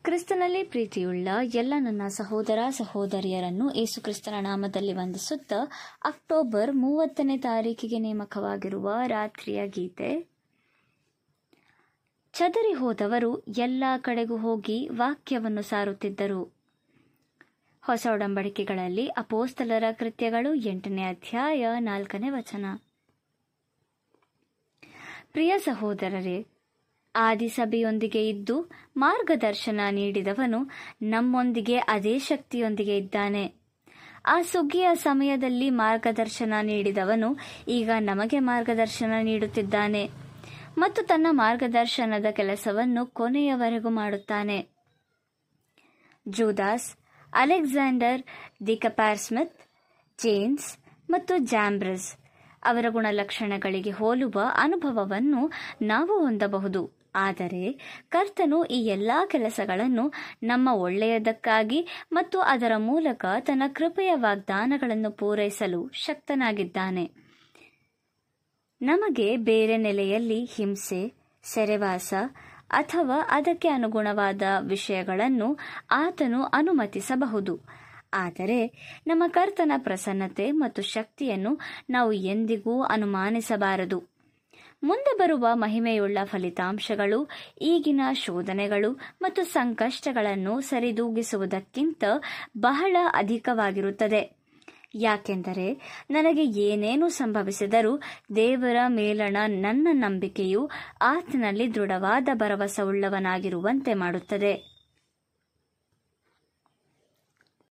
ಕ್ರಿಸ್ತನಲ್ಲಿ ಪ್ರೀತಿಯುಳ್ಳ ಎಲ್ಲ ನನ್ನ ಸಹೋದರ ಸಹೋದರಿಯರನ್ನು ಏಸು ಕ್ರಿಸ್ತನ ನಾಮದಲ್ಲಿ ವಂದಿಸುತ್ತಾ ಅಕ್ಟೋಬರ್ ಮೂವತ್ತನೇ ತಾರೀಕಿಗೆ ನೇಮಕವಾಗಿರುವ ರಾತ್ರಿಯ ಗೀತೆ ಚದರಿ ಹೋದವರು ಎಲ್ಲ ಕಡೆಗೂ ಹೋಗಿ ವಾಕ್ಯವನ್ನು ಸಾರುತ್ತಿದ್ದರು ಹೊಸ ಒಡಂಬಡಿಕೆಗಳಲ್ಲಿ ಅಪೋಸ್ತಲರ ಕೃತ್ಯಗಳು ಎಂಟನೇ ಅಧ್ಯಾಯ ನಾಲ್ಕನೇ ವಚನ ಪ್ರಿಯ ಸಹೋದರರೇ ಆದಿಸಭೆಯೊಂದಿಗೆ ಇದ್ದು ಮಾರ್ಗದರ್ಶನ ನೀಡಿದವನು ನಮ್ಮೊಂದಿಗೆ ಅದೇ ಶಕ್ತಿಯೊಂದಿಗೆ ಇದ್ದಾನೆ ಆ ಸುಗ್ಗಿಯ ಸಮಯದಲ್ಲಿ ಮಾರ್ಗದರ್ಶನ ನೀಡಿದವನು ಈಗ ನಮಗೆ ಮಾರ್ಗದರ್ಶನ ನೀಡುತ್ತಿದ್ದಾನೆ ಮತ್ತು ತನ್ನ ಮಾರ್ಗದರ್ಶನದ ಕೆಲಸವನ್ನು ಕೊನೆಯವರೆಗೂ ಮಾಡುತ್ತಾನೆ Judas Alexander the coppersmith James ಮತ್ತು ಜಾಂಬ್ರಸ್ ಅವರ ಗುಣಲಕ್ಷಣಗಳಿಗೆ ಹೋಲುವ ಅನುಭವವನ್ನು ನಾವು ಹೊಂದಬಹುದು ಆದರೆ ಕರ್ತನು ಈ ಎಲ್ಲ ಕೆಲಸಗಳನ್ನು ನಮ್ಮ ಒಳ್ಳೆಯದಕ್ಕಾಗಿ ಮತ್ತು ಅದರ ಮೂಲಕ ತನ್ನ ಕೃಪೆಯ ವಾಗ್ದಾನಗಳನ್ನು ಪೂರೈಸಲು ಶಕ್ತನಾಗಿದ್ದಾನೆ ನಮಗೆ ಬೇರೆ ನೆಲೆಯಲ್ಲಿ ಹಿಂಸೆ ಸೆರೆವಾಸ ಅಥವಾ ಅದಕ್ಕೆ ಅನುಗುಣವಾದ ವಿಷಯಗಳನ್ನು ಆತನು ಅನುಮತಿಸಬಹುದು ಆದರೆ ನಮ್ಮ ಕರ್ತನ ಪ್ರಸನ್ನತೆ ಮತ್ತು ಶಕ್ತಿಯನ್ನು ನಾವು ಎಂದಿಗೂ ಅನುಮಾನಿಸಬಾರದು ಮುಂದೆ ಬರುವ ಮಹಿಮೆಯುಳ್ಳ ಫಲಿತಾಂಶಗಳು ಈಗಿನ ಶೋಧನೆಗಳು ಮತ್ತು ಸಂಕಷ್ಟಗಳನ್ನು ಸರಿದೂಗಿಸುವುದಕ್ಕಿಂತ ಬಹಳ ಅಧಿಕವಾಗಿರುತ್ತದೆ ಯಾಕೆಂದರೆ ನನಗೆ ಏನೇನು ಸಂಭವಿಸಿದರೂ ದೇವರ ಮೇಲಣ ನನ್ನ ನಂಬಿಕೆಯು ಆತನಲ್ಲಿ ದೃಢವಾದ ಭರವಸೆಯುಳ್ಳವನಾಗಿರುವಂತೆ ಮಾಡುತ್ತದೆ